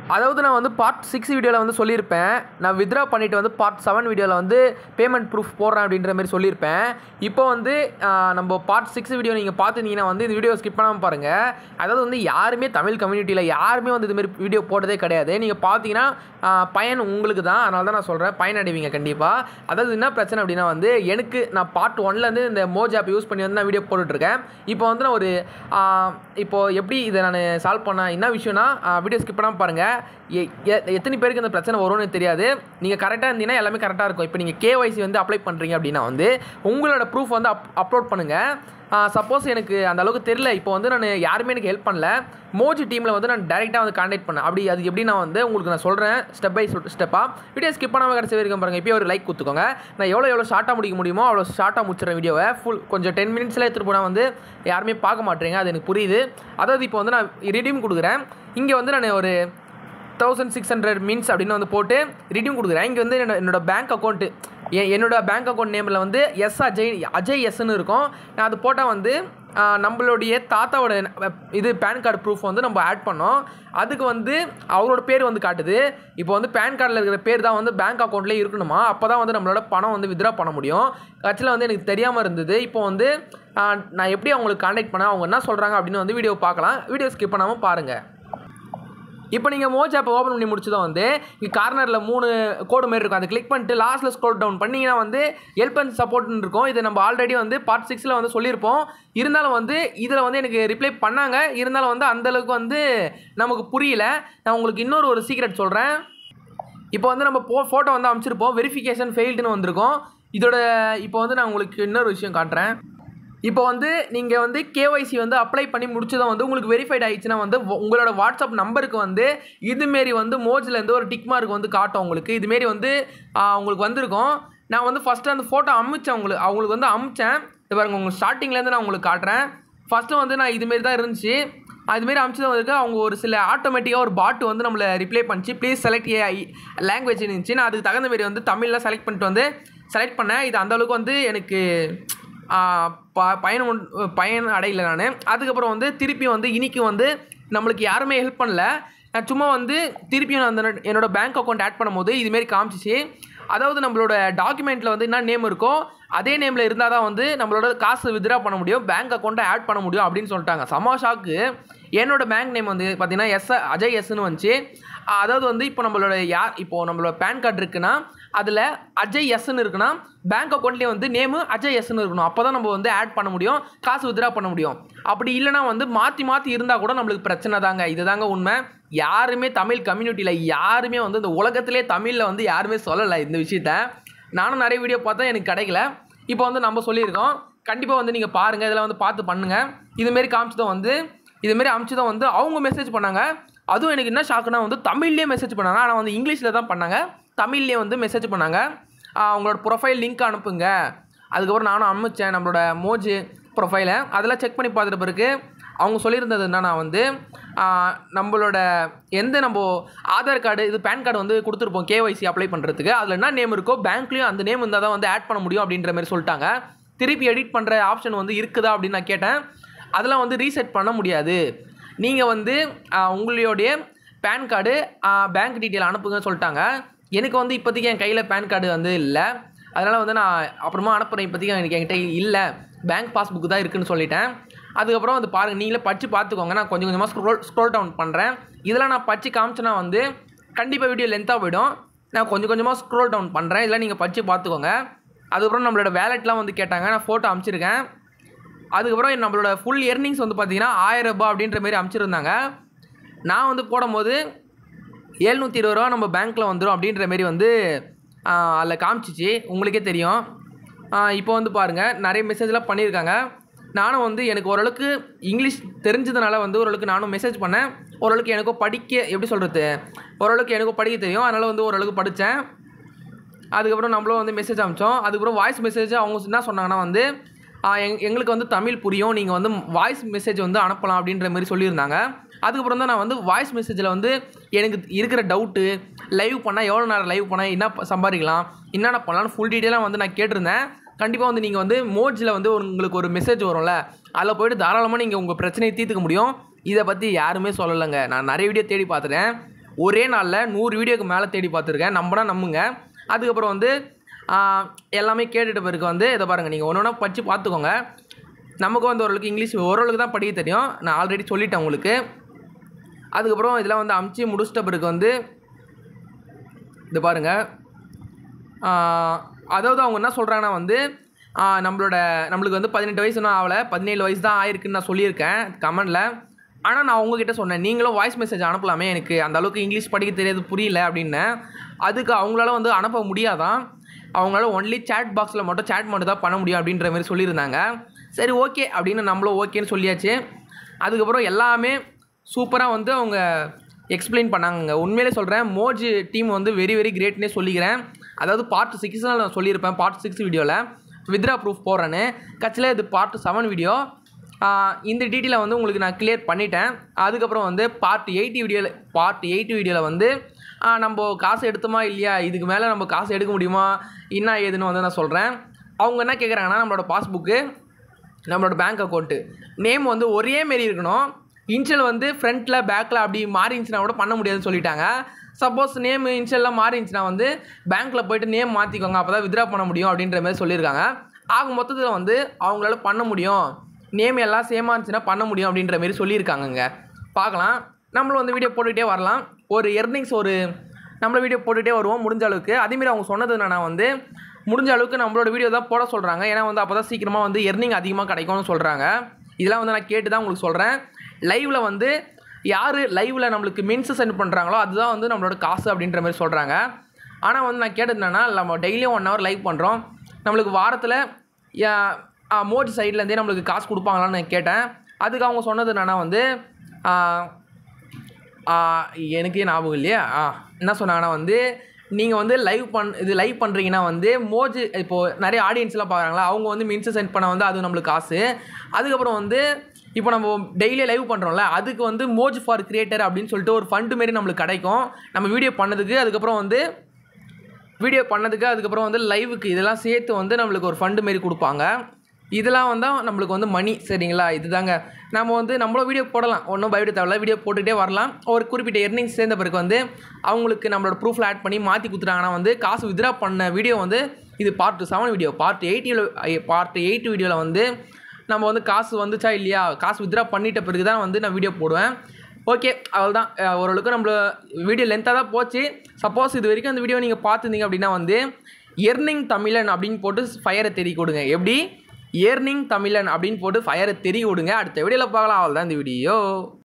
அதாவது நான் வந்து பார்ட் சிக்ஸ் வீடியோவில் வந்து சொல்லியிருப்பேன் நான் வித்ரா பண்ணிவிட்டு வந்து பார்ட் செவன் வீடியோவில் வந்து பேமெண்ட் ப்ரூஃப் போடுறேன் அப்படின்ற மாதிரி சொல்லியிருப்பேன் இப்போ வந்து ஆஹ், நம்ம பார்ட் சிக்ஸ் வீடியோ நீங்கள் பார்த்துருந்தீங்கன்னா வந்து இந்த வீடியோ ஸ்கிப் பண்ணாமல் பாருங்கள் அதாவது வந்து யாருமே தமிழ் கம்யூனிட்டியில் யாருமே வந்து இதுமாரி வீடியோ போட்டதே கிடையாது நீங்கள் பார்த்தீங்கன்னா ஆஹ், பயன் உங்களுக்கு தான் அதனால தான் நான் சொல்கிறேன் பயன் அடைவீங்க கண்டிப்பாக அதாவது என்ன பிரச்சனை அப்படின்னா வந்து எனக்கு நான் பார்ட் ஒன்லேருந்து இந்த மோஜ் ஆப் யூஸ் பண்ணி வந்து நான் வீடியோ போட்டுட்ருக்கேன் இப்போ வந்து நான் ஒரு ஆஹ், இப்போ எப்படி இதை நான் சால்வ் பண்ண என்ன விஷயம்னா வீடியோ ஸ்கிப் பண்ணாமல் பாருங்கள் எ- எ- எத்தனை பேருக்கு இந்த பிரச்சனை வரும்னு தெரியாது நீங்கள் கரெக்டாக இருந்தீங்கன்னா எல்லாமே கரெக்டாக இருக்கும் இப்போ நீங்கள் கேஒய்சி வந்து அப்ளை பண்ணுறீங்க அப்படின்னா வந்து உங்களோட ப்ரூஃப் வந்து அப் அப்லோட் பண்ணுங்கள் சப்போஸ் எனக்கு அந்த அளவுக்கு தெரியல இப்போ வந்து நான் யாருமே எனக்கு ஹெல்ப் பண்ணல மோஜி டீமில் வந்து நான் டேரெக்டாக வந்து காண்டாக்ட் பண்ணேன் அப்படி அது எப்படி நான் வந்து உங்களுக்கு நான் சொல்கிறேன் ஸ்டெப் பை ஸ்டெப்பாக வீடியோ ஸ்கிப் பண்ணாமல் கடைசி வரைக்கும் பாருங்கள் இப்போ ஒரு லைக் கொடுத்துக்கோங்க நான் எவ்வளோ எவ்வளோ ஷார்ட்டாக முடிக்க முடியுமோ அவ்வளோ ஷார்ட்டாக முடிச்சிடுறேன் வீடியோவை ஃபுல் கொஞ்சம் டென் மினிட்ஸில் எடுத்துகிட்டு போனால் வந்து யாருமே பார்க்க மாட்டேங்க அது எனக்கு புரியுது அதாவது இப்போ வந்து நான் ரிடீம் கொடுக்குறேன் இங்கே வந்து நான் ஒரு தௌசண்ட் சிக்ஸ் ஹண்ட்ரட் மீன்ஸ் அப்படின்னு வந்து போட்டு ரிடீம் கொடுக்குறேன் இங்கே வந்து என்னோட என்னோட பேங்க் அக்கௌண்ட்டு என்னோட பேங்க் அக்கௌண்ட் நேமில் வந்து எஸ் அஜய் அஜய் எஸ்ன்னு இருக்கும் நான் அது போட்டால் வந்து ஆ, நம்மளுடைய தாத்தாவோட இது பேன் கார்டு ப்ரூஃப் வந்து நம்ம ஆட் பண்ணோம் அதுக்கு வந்து அவரோட பேர் வந்து காட்டுது இப்போ வந்து பேன் கார்டில் இருக்கிற பேர் தான் வந்து பேங்க் அக்கௌண்ட்லேயே இருக்கணுமா அப்போ தான் வந்து நம்மளோட பணம் வந்து வித்ரா பண்ண முடியும் ஆக்சுவலாக வந்து எனக்கு தெரியாமல் இருந்தது இப்போ வந்து ஆ, நான் எப்படி அவங்களுக்கு காண்டாக்ட் பண்ணேன் அவங்க என்ன சொல்கிறாங்க அப்படின்னு வந்து வீடியோ பார்க்கலாம் வீடியோ ஸ்கிப் பண்ணாமல் பாருங்கள் இப்போ நீங்கள் மோஜ் ஆப் ஓப்பன் பண்ணி முடிச்சதும் வந்து இங்கே கார்னரில் மூணு கோடு மாரி இருக்கும் அதை கிளிக் பண்ணிட்டு லாஸ்ட்டில் ஸ்க்ரோல் டவுன் பண்ணிங்கன்னா வந்து ஹெல்ப் அண்ட் சப்போர்ட்னு இருக்கும் இதை நம்ம ஆல்ரெடி வந்து பார்ட் சிக்ஸில் வந்து சொல்லியிருப்போம் இருந்தாலும் வந்து இதில் வந்து எனக்கு ரிப்ளை பண்ணாங்க இருந்தாலும் வந்து அந்தளவுக்கு வந்து நமக்கு புரியல நான் உங்களுக்கு இன்னொரு ஒரு சீக்ரெட் சொல்கிறேன் இப்போ வந்து நம்ம போ ஃபோட்டோ வந்து அமைச்சிருப்போம் வெரிஃபிகேஷன் ஃபெயில்டுன்னு வந்திருக்கோம் இதோட இப்போ வந்து நான் உங்களுக்கு இன்னொரு விஷயம் காட்டுறேன் இப்போ வந்து நீங்கள் வந்து கேஒய்சி வந்து அப்ளை பண்ணி முடிச்சதும் வந்து உங்களுக்கு வெரிஃபைட் ஆயிடுச்சுன்னா வந்து உ- உங்களோட வாட்ஸ்அப் நம்பருக்கு வந்து இதுமாரி வந்து மோஜ்லேருந்து ஒரு டிக் மார்க் வந்து காட்டும் உங்களுக்கு இதுமாரி வந்து ஆ, உங்களுக்கு வந்திருக்கும் நான் வந்து ஃபஸ்ட்டு அந்த ஃபோட்டோ அமிச்சேன் உங்களுக்கு அவங்களுக்கு வந்து அமிச்சேன் இது பாருங்க உங்களுக்கு ஸ்டார்டிங்லேருந்து நான் உங்களுக்கு காட்டுறேன் ஃபஸ்ட்டு வந்து நான் இதுமாரி தான் இருந்துச்சு அதுமாரி அமிச்சது வந்து அவங்க ஒரு சில ஆட்டோமேட்டிக்காக ஒரு பாட்டு வந்து நம்மளை ரிப்ளை பண்ணிச்சு ப்ளீஸ் செலக்ட் ஏ லாங்குவேஜ் இருந்துச்சு நான் அதுக்கு தகுந்த மாரி வந்து தமிழில் செலக்ட் பண்ணிட்டு வந்து செலக்ட் பண்ணேன் இது அந்த அளவுக்கு வந்து எனக்கு ஆ, ப பயணம் உண்டு- பயன் அடையல நான் அதுக்கப்புறம் வந்து திருப்பி வந்து இன்னைக்கு வந்து நம்மளுக்கு யாருமே ஹெல்ப் பண்ணல நான் சும்மா வந்து திருப்பியும் நான் அந்த என்னோட பேங்க் அக்கௌண்ட் ஆட் பண்ணும்போது இதுமாரி காமிச்சிச்சு அதாவது நம்மளோட டாக்குமெண்ட்டில் வந்து என்ன நேம் இருக்கோ அதே நேமில் இருந்தால் தான் வந்து நம்மளோட காசு வித்ரா பண்ண முடியும் பேங்க் அக்கௌண்ட்டை ஆட் பண்ண முடியும் அப்படின்னு சொல்லிட்டாங்க சமா ஷாக்கு என்னோட பேங்க் நேம் வந்து பார்த்தீங்கன்னா எஸ் அஜய் எஸ்ன்னு வந்துச்சு அஹ் அதாவது வந்து இப்போ நம்மளோட யார் இப்போ நம்மளோட பேன் கார்டு இருக்குன்னா அதில் அஜய் எஸ்ன்னு இருக்குன்னா பேங்க் அக்கௌண்ட்லேயே வந்து நேமு அஜய் எஸ்ன்னு இருக்கணும் அப்போ தான் நம்ம வந்து ஆட் பண்ண முடியும் காசு வித்ரா பண்ண முடியும் அப்படி இல்லைனா வந்து மாற்றி மாற்றி இருந்தால் கூட நம்மளுக்கு பிரச்சனை தாங்க இதுதாங்க உண்மை யாருமே தமிழ் கம்யூனிட்டியில் யாருமே வந்து இந்த உலகத்திலே தமிழில் வந்து யாருமே சொல்லலை இந்த விஷயத்த நானும் நிறைய வீடியோ பார்த்தா எனக்கு கிடைக்கல இப்போ வந்து நம்ம சொல்லியிருக்கோம் கண்டிப்பாக வந்து நீங்கள் பாருங்கள் இதெல்லாம் வந்து பார்த்து பண்ணுங்கள் இதுமாரி காமிச்சதும் வந்து இதுமாரி அமிச்சதும் வந்து அவங்க மெசேஜ் பண்ணாங்க அதுவும் எனக்கு என்ன ஷாக்குனா வந்து தமிழ்லேயே மெசேஜ் பண்ணாங்க ஆனால் வந்து இங்கிலீஷில் தான் பண்ணாங்க தமிழ்லேயே வந்து மெசேஜ் பண்ணாங்க ஆஹ் அவங்களோட ப்ரொஃபைல் லிங்க் அனுப்புங்க அதுக்கப்புறம் நானும் அனுப்பிச்சேன் நம்மளோட மோஜி ப்ரொஃபைலை அதெல்லாம் செக் பண்ணி பார்த்துட்ட பிறகு அவங்க சொல்லியிருந்தது என்னன்னா வந்து ஆஹ் நம்மளோட எந்த நம்ம ஆதார் கார்டு இது பேன் கார்டு வந்து கொடுத்துருப்போம் கேஒய்சி அப்ளை பண்ணுறதுக்கு அதில் என்ன நேம் இருக்கோ பேங்க்லேயும் அந்த நேம் இருந்தால் தான் வந்து ஆட் பண்ண முடியும் அப்படின்ற மாதிரி சொல்லிட்டாங்க திருப்பி எடிட் பண்ணுற ஆப்ஷன் வந்து இருக்குதா அப்படின்னு நான் கேட்டேன் அதெல்லாம் வந்து ரீசெட் பண்ண முடியாது நீங்கள் வந்து ஆஹ் உங்களுடைய பேன் கார்டு பேங்க் டீட்டெயில் அனுப்புங்கன்னு சொல்லிட்டாங்க எனக்கு வந்து இப்போதைக்கு என் கையில் பேன் கார்டு வந்து இல்லை அதனால் வந்து நான் அப்புறமா அனுப்புகிறேன் இப்போதைக்கு எனக்கு என்கிட்ட இல்லை பேங்க் பாஸ்புக் தான் இருக்குன்னு சொல்லிட்டேன் அதுக்கப்புறம் வந்து பாருங்கள் நீங்களே படித்து பார்த்துக்கோங்க நான் கொஞ்சம் கொஞ்சமாக ஸ்க்ரோல் ஸ்க்ரோல் டவுன் பண்ணுறேன் இதெல்லாம் நான் படித்து காமிச்சேன்னா வந்து கண்டிப்பாக வீடியோ லென்த்தாக போயிடும் நான் கொஞ்சம் கொஞ்சமாக ஸ்க்ரோல் டவுன் பண்ணுறேன் இதெல்லாம் நீங்கள் படித்து பார்த்துக்கோங்க அதுக்கப்புறம் நம்மளோட வேலெட்லாம் வந்து கேட்டாங்க நான் ஃபோட்டோ அனுப்பிச்சிருக்கேன் அதுக்கப்புறம் நம்மளோட ஃபுல் எர்னிங்ஸ் வந்து பார்த்தீங்கன்னா ஆயிரம் ரூபாய் அப்படின்ற மாதிரி அமைச்சிருந்தாங்க நான் வந்து போடும்போது எழுநூற்றி இருபது ரூபா நம்ம பேங்க்கில் வந்துடும் அப்படின்ற மாரி வந்து அதில் காமிச்சிச்சு உங்களுக்கே தெரியும் ஆஹ் இப்போ வந்து பாருங்கள் நிறைய மெசேஜ்லாம் பண்ணியிருக்காங்க நானும் வந்து எனக்கு ஓரளவுக்கு இங்கிலீஷ் தெரிஞ்சதுனால வந்து ஓரளவுக்கு நானும் மெசேஜ் பண்ணேன் ஓரளவுக்கு எனக்கும் படிக்க எப்படி சொல்கிறது ஓரளவுக்கு எனக்கும் படிக்க தெரியும் அதனால் வந்து ஓரளவுக்கு படித்தேன் அதுக்கப்புறம் நம்மளும் வந்து மெசேஜ் அனுப்பிச்சோம் அதுக்கப்புறம் வாய்ஸ் மெசேஜ் அவங்க என்ன சொன்னாங்கன்னா வந்து ஆ, எங் எங்களுக்கு வந்து தமிழ் புரியும் நீங்கள் வந்து வாய்ஸ் மெசேஜ் வந்து அனுப்பலாம் அப்படின்ற மாதிரி சொல்லியிருந்தாங்க அதுக்கப்புறம் தான் நான் வந்து வாய்ஸ் மெசேஜில் வந்து எனக்கு இருக்கிற டவுட்டு லைவ் பண்ணால் எவ்வளோ நேரம் லைவ் பண்ணால் என்ன ப- சம்பாதிக்கலாம் என்னென்ன பண்ணலாம்னு ஃபுல் டீட்டெயிலாக வந்து நான் கேட்டிருந்தேன் கண்டிப்பாக வந்து நீங்கள் வந்து மோட்ஸில் வந்து உங்களுக்கு ஒரு மெசேஜ் வரும்ல அதில் போயிட்டு தாராளமாக நீங்கள் உங்கள் பிரச்சனையை தீர்த்துக்க முடியும் இதை பற்றி யாருமே சொல்லலைங்க நான் நிறைய வீடியோ தேடி பார்த்துட்டேன் ஒரே நாளில் நூறு வீடியோக்கு மேலே தேடி பார்த்துருக்கேன் நம்பினா நம்புங்க அதுக்கப்புறம் வந்து ஆஹ், எல்லாமே கேட்டுட்ட பிறகு வந்து இதை பாருங்கள் நீங்கள் ஒன்று ஒன்றா படித்து பார்த்துக்கோங்க நமக்கு வந்து ஓரளவுக்கு இங்கிலீஷ் ஓரளவுக்கு தான் படிக்க தெரியும் நான் ஆல்ரெடி சொல்லிட்டேன் உங்களுக்கு அதுக்கப்புறம் இதெல்லாம் வந்து அமுச்சு முடிச்சிட்ட பிறகு வந்து இது பாருங்கள் அதாவது அவங்க என்ன சொல்கிறாங்கன்னா வந்து ஆஹ் நம்மளோட நம்மளுக்கு வந்து பதினெட்டு வயசு இன்னும் ஆகலை பதினேழு வயசு தான் ஆயிருக்குன்னு நான் சொல்லியிருக்கேன் கமெண்டில் ஆனால் நான் உங்ககிட்ட சொன்னேன் நீங்களும் வாய்ஸ் மெசேஜ் அனுப்பலாமே எனக்கு அந்த அளவுக்கு இங்கிலீஷ் படிக்க தெரியாது புரியல அப்படின்னேன் அதுக்கு அவங்களால வந்து அனுப்ப முடியாதான் அவங்களால ஒன்லி சேட் பாக்ஸில் மட்டும் சேட் மட்டும் தான் பண்ண முடியும் அப்படின்ற மாதிரி சொல்லியிருந்தாங்க சரி ஓகே அப்படின்னு நம்மளும் ஓகேன்னு சொல்லியாச்சு அதுக்கப்புறம் எல்லாமே சூப்பராக வந்து அவங்க எக்ஸ்பிளைன் பண்ணாங்க உண்மையிலே சொல்கிறேன் மோஜ் டீம் வந்து வெரி வெரி கிரேட்னே சொல்லிக்கிறேன் அதாவது பார்ட் சிக்ஸில் நான் சொல்லியிருப்பேன் பார்ட் சிக்ஸ் வீடியோவில் வித்ரா ப்ரூஃப் போடுறேன்னு கட்சியில் இது பார்ட் செவன் வீடியோ இந்த டீட்டெயிலை வந்து உங்களுக்கு நான் கிளியர் பண்ணிட்டேன் அதுக்கப்புறம் வந்து பார்ட் எயிட்டி வீடியோவில் பார்ட் எயிட்டி வீடியோவில் வந்து ஆ, நம்ம காசு எடுத்தோமா இல்லையா இதுக்கு மேலே நம்ம காசு எடுக்க முடியுமா என்ன ஏதுன்னு வந்து நான் சொல்கிறேன் அவங்க என்ன கேட்குறாங்கன்னா நம்மளோட பாஸ்புக்கு நம்மளோட பேங்க் அக்கௌண்ட்டு நேம் வந்து ஒரே மாரி இருக்கணும் இன்ஷியல் வந்து ஃப்ரண்ட்டில் பேக்கில் அப்படி மாறி இருந்துச்சுன்னா கூட பண்ண முடியாதுன்னு சொல்லிட்டாங்க சப்போஸ் நேம் இன்ஷியல்லாம் மாறி இருந்துச்சுன்னா வந்து பேங்க்கில் போயிட்டு நேம் மாற்றிக்கோங்க அப்போ தான் வித்ரா பண்ண முடியும் அப்படின்ற மாதிரி சொல்லியிருக்காங்க ஆக மொத்தத்தில் வந்து அவங்களால பண்ண முடியும் நேம் எல்லாம் சேமாக இருந்துச்சுன்னா பண்ண முடியும் அப்படின்ற மாதிரி சொல்லியிருக்காங்கங்க பார்க்கலாம் நம்மளும் வந்து வீடியோ போட்டுக்கிட்டே வரலாம் ஒரு எர்னிங்ஸ் ஒரு நம்மள வீடியோ போட்டுகிட்டே வருவோம் முடிஞ்ச அளவுக்கு அதேமாரி அவங்க சொன்னது என்னன்னா வந்து முடிஞ்ச அளவுக்கு நம்மளோட வீடியோ தான் போட சொல்கிறாங்க ஏன்னா வந்து அப்போ தான் சீக்கிரமாக வந்து எர்னிங் அதிகமாக கிடைக்கும்னு சொல்கிறாங்க இதெல்லாம் வந்து நான் கேட்டு தான் உங்களுக்கு சொல்கிறேன் லைவில் வந்து யார் லைவில் நம்மளுக்கு மின்ஸ் சென்ட் பண்ணுறாங்களோ அதுதான் வந்து நம்மளோட காசு அப்படின்ற மாதிரி சொல்கிறாங்க ஆனால் வந்து நான் கேட்டது என்னன்னா நம்ம டெய்லியும் ஒன் ஹவர் லைவ் பண்ணுறோம் நம்மளுக்கு வாரத்தில் மோடி சைட்லேருந்தே நம்மளுக்கு காசு கொடுப்பாங்களான்னு நான் கேட்டேன் அதுக்கு அவங்க சொன்னது என்னன்னா வந்து ஆ, ஆ, எனக்கே ஞாபகம் இல்லையா ஆ என்ன சொன்னாங்கன்னா வந்து நீங்கள் வந்து லைவ் பண் இது லைவ் பண்ணுறீங்கன்னா வந்து மோஜ் இப்போது நிறைய ஆடியன்ஸ்லாம் பார்க்குறாங்களா அவங்க வந்து மின்ஸ் சென்ட் பண்ண வந்து அது நம்மளுக்கு காசு அதுக்கப்புறம் வந்து இப்போ நம்ம டெய்லி லைவ் பண்ணுறோம்ல அதுக்கு வந்து மோஜ் ஃபார் கிரியேட்டர் அப்படின்னு சொல்லிட்டு ஒரு ஃபண்டு மாரி நம்மளுக்கு கிடைக்கும் நம்ம வீடியோ பண்ணதுக்கு அதுக்கப்புறம் வந்து வீடியோ பண்ணதுக்கு அதுக்கப்புறம் வந்து லைவுக்கு இதெல்லாம் சேர்த்து வந்து நம்மளுக்கு ஒரு ஃபண்டு மாரி கொடுப்பாங்க இதெல்லாம் வந்தால் நம்மளுக்கு வந்து மணி சரிங்களா இதுதாங்க நம்ம வந்து நம்மளும் வீடியோ போடலாம் ஒன்றும் பயப்பட தேவையில்ல வீடியோ போட்டுகிட்டே வரலாம் ஒரு குறிப்பிட்ட எர்னிங்ஸ் சேர்ந்த பிறகு வந்து அவங்களுக்கு நம்மளோட ப்ரூஃபில் ஆட் பண்ணி மாற்றி கொடுத்துட்டாங்கன்னா வந்து காசு வித்ரா பண்ண வீடியோ வந்து இது பார்ட் செவன் வீடியோ பார்ட் எயிட்டியில் பார்ட் எயிட் வீடியோவில் வந்து நம்ம வந்து காசு வந்துச்சா இல்லையா காசு வித்ரா பண்ணிட்ட பிறகு தான் வந்து நான் வீடியோ போடுவேன் ஓகே அவ்வளோதான் அஹ் ஓரளவுக்கு நம்மள வீடியோ லென்த்தாக தான் போச்சு சப்போஸ் இது வரைக்கும் அந்த வீடியோ நீங்கள் பார்த்துருந்தீங்க அப்படின்னா வந்து எர்னிங் தமிழன் அப்படின்னு போட்டு ஃபயரை தெரிய கொடுங்க எப்படி ஏர்னிங் தமிழன் அப்படின்னு போட்டு ஃபயரை தெரிய விடுங்க அடுத்த வீடியோவில் பார்க்கலாம் அவ்வளோதான் இந்த வீடியோ